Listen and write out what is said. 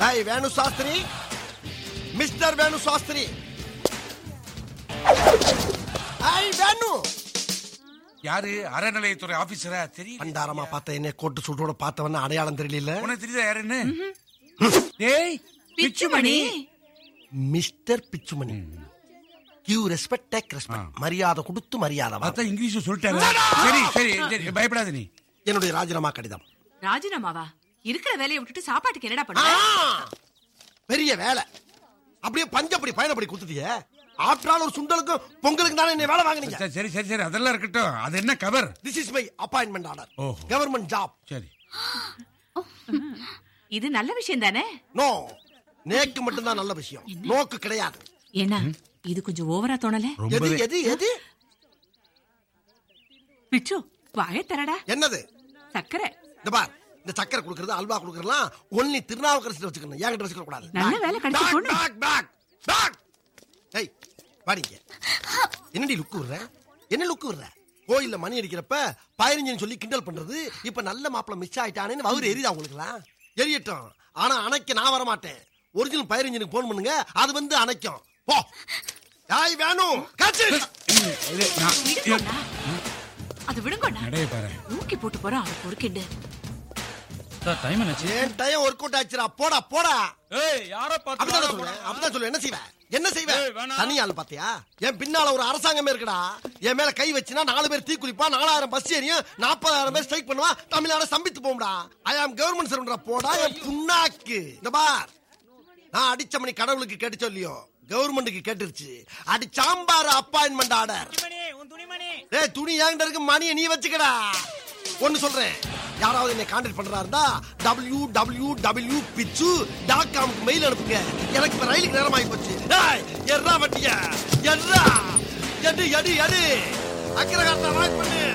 Hi Venu Sastri mister Venu Sastri hi Venu யாரு அறநிலையத்துறை ஆபீசரா தெரியல பண்டாரமா பார்த்த என்ன கோட்டு சூட்டோட பார்த்தவன அடையாளம் தெரியல உனக்கு தெரியுதா யாருன்னு டேய் Pichumani mister Pichumani give respect take respect மரியாதை கொடுத்து மரியாதை வா. பார்த்தா இங்கிலீஷ் சொல்லிட்டாங்க சரி சரி சரி பயப்படாத நீ என்னுடைய ராஜினாமா கடிதம் ராஜினாமாவா இருக்கிற வேலையை விட்டுட்டு சாப்பாட்டுக்கு என்னடா ஆ! பண்ணுவ பெரிய வேலை அப்படியே பஞ்சப்படி பயணப்படி குத்துட்டிய ஆற்றால் ஒரு சுண்டலுக்கும் பொங்கலுக்கு தானே என்ன வேலை வாங்குனீங்க சரி, சரி சரி சரி அதெல்லாம் இருக்கட்டும் அது என்ன cover this is my appointment order ஓஹோ. கவர்மெண்ட் ஜாப் சரி இது நல்ல விஷயம் தானே நோ நேக்கு மட்டும்தான் நல்ல விஷயம் நோக்கு கிடையாது ஏன்னா இது கொஞ்சம் ஓவரா தோணல எது ரொம்பவே எது எது பிச்சு வாய தரடா என்னது சக்கரை இந்த பார் இந்த சக்கரை கொடுக்கறது அல்வா கொடுக்கறதுலாம் ஒன்லி திருநாவுக்கரசு வச்சுக்கணும் என்கிட்ட வச்சுக்க கூடாது நல்ல வேலை கிடைச்சு Back, பொண்ணு back, back, back. ஏய் வாடிங்க என்னடி லுக்கு விடுற என்ன லுக்கு விடுற கோயில்ல மணி அடிக்கிறப்ப பதினஞ்சுன்னு சொல்லி கிண்டல் பண்றது இப்ப நல்ல மாப்பிள மிஸ் ஆயிட்டானேன்னு வவுறு எரியுதா உங்களுக்குலாம் எரியட்டும் ஆனா அணைக்க நான் வர மாட்டேன் ஒரிஜினல் பதினஞ்சுக்கு போன் பண்ணுங்க அது வந்து அணைக்கும் போ யாய் வேணும் காச்சு இது, நான்- விடுங்கண்ணா. அது விடுங்கண்ணா நடைய பாரு தூக்கி போட்டு போறோம் அவ பொறுக்கிண்டு சார் டைம் என்னாச்சு ஏன் டயம் ஒர்க் அவுட் ஆச்சுடா போடா போடா ஏய் யார அப்படிதான் சொல்லுவேன் அப்படிதான் சொல்லுவேன் என்ன செய்வேன் என்ன செய்வேன் ஏய், வேணாம். தனி ஆள் பாத்தியா என் பின்னால ஒரு அரசாங்கமே இருக்குடா என் மேல கை வச்சுனா நாலு பேர் தீ குளிப்பா நாலாயிரம் பஸ் ஏறியும் நாற்பதாயிரம் பேர் ஸ்ட்ரைக் பண்ணுவா தமிழ்நாடு சம்பித்து போகும்டா ஐ ஆம் கவர்மெண்ட் சர்வன்டா போடா என் புண்ணாக்கு இந்த பார் நான் அடிச்ச மணி கடவுளுக்கு கேட்டுச்சோ இல்லையோ கவர்மெண்ட்டுக்கு கேட்டுருச்சு அடி சாம்பார் அப்பாயின்மெண்ட் ஆர்டர் ஏய் துணி என்கிட்ட இருக்கு மணியை நீ வச்சுக்கடா ஒன்னு சொல்றேன் யாராவது என்னை கான்டாக்ட் பண்றா இருந்தா W W W Pichu dot காம்க்கு மெயில் அனுப்புங்க எனக்கு இப்ப ரயிலுக்கு நேரம் ஆகி போச்சு டேய், எர்ரா வட்டிய எர்ரா எடு எடு எடு அக்கிரகாரத்தை அவாய்ட் பண்ணு